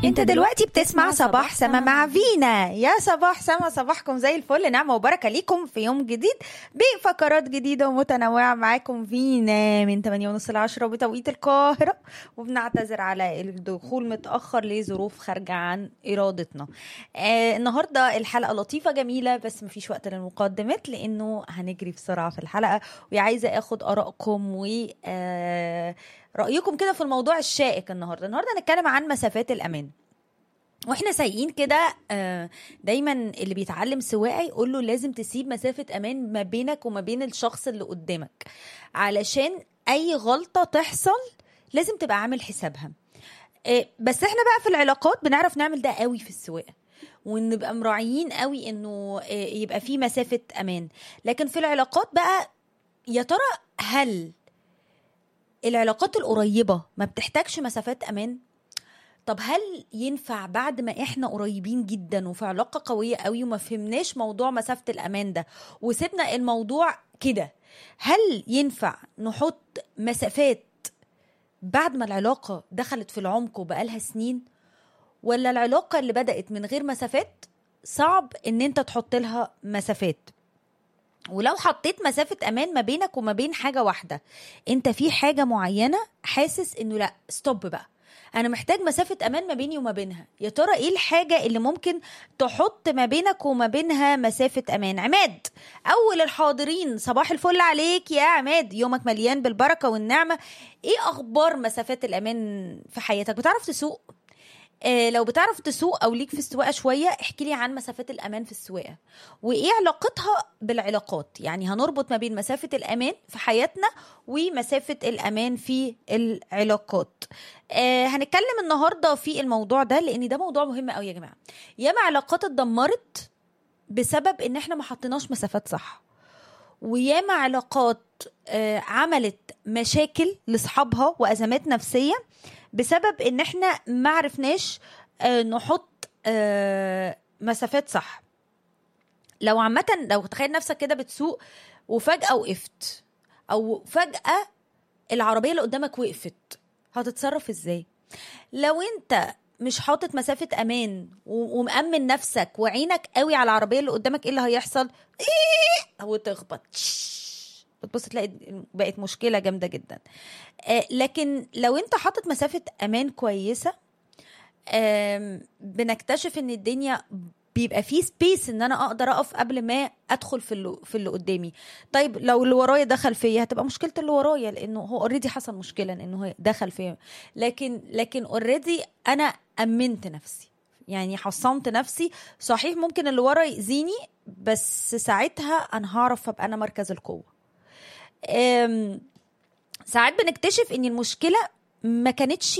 انت دلوقتي بتسمع صباح سما مع فينا يا صباح سما صباحكم زي الفل نعمة وبركة ليكم في يوم جديد بفقرات جديدة ومتنوعة معاكم فينا من 8 ونص ل 10 بتوقيت القاهرة وبنعتذر على الدخول متأخر لظروف خارجة عن إرادتنا آه النهاردة الحلقة لطيفة جميلة بس مفيش وقت للمقدمات لأنه هنجري بسرعة في الحلقة وعايزة اخد آرائكم و آه رأيكم كده في الموضوع الشائك النهارده النهارده هنتكلم عن مسافات الأمان واحنا سايقين كده آه، دايما اللي بيتعلم سواقه يقول له لازم تسيب مسافه امان ما بينك وما بين الشخص اللي قدامك علشان اي غلطه تحصل لازم تبقى عامل حسابها آه، بس احنا بقى في العلاقات بنعرف نعمل ده قوي في السواقه ونبقى مراعيين قوي انه آه، يبقى في مسافه امان لكن في العلاقات بقى يا ترى هل العلاقات القريبه ما بتحتاجش مسافات امان طب هل ينفع بعد ما احنا قريبين جدا وفي علاقه قويه قوي وما فهمناش موضوع مسافه الامان ده وسيبنا الموضوع كده هل ينفع نحط مسافات بعد ما العلاقه دخلت في العمق وبقالها سنين ولا العلاقه اللي بدات من غير مسافات صعب ان انت تحط لها مسافات ولو حطيت مسافة أمان ما بينك وما بين حاجة واحدة أنت في حاجة معينة حاسس إنه لأ ستوب بقى أنا محتاج مسافة أمان ما بيني وما بينها يا ترى إيه الحاجة اللي ممكن تحط ما بينك وما بينها مسافة أمان عماد أول الحاضرين صباح الفل عليك يا عماد يومك مليان بالبركة والنعمة إيه أخبار مسافات الأمان في حياتك بتعرف تسوق آه، لو بتعرف تسوق او ليك في السواقه شويه احكي لي عن مسافات الامان في السواقه وايه علاقتها بالعلاقات يعني هنربط ما بين مسافه الامان في حياتنا ومسافه الامان في العلاقات آه هنتكلم النهارده في الموضوع ده لان ده موضوع مهم قوي يا جماعه ياما علاقات اتدمرت بسبب ان احنا ما حطيناش مسافات صح وياما علاقات آه، عملت مشاكل لاصحابها وازمات نفسيه بسبب ان احنا ما عرفناش آه، نحط آه، مسافات صح لو عامه لو تخيل نفسك كده بتسوق وفجاه وقفت او فجاه العربيه اللي قدامك وقفت هتتصرف ازاي لو انت مش حاطط مسافة أمان و- ومأمن نفسك وعينك قوي على العربية اللي قدامك إيه اللي هيحصل؟ إيه وتخبط تش. بتبص تلاقي بقت مشكلة جامدة جدا آه، لكن لو انت حاطط مسافة أمان كويسة آم، بنكتشف ان الدنيا بيبقى فيه سبيس ان انا اقدر اقف قبل ما ادخل في اللي في اللي قدامي طيب لو اللي ورايا دخل فيا هتبقى مشكله اللي ورايا لانه هو اوريدي حصل مشكله لانه هو دخل فيا لكن لكن اوريدي انا امنت نفسي يعني حصنت نفسي صحيح ممكن اللي ورا يأذيني بس ساعتها انا هعرف ابقى انا مركز القوه أم، ساعات بنكتشف ان المشكله ما كانتش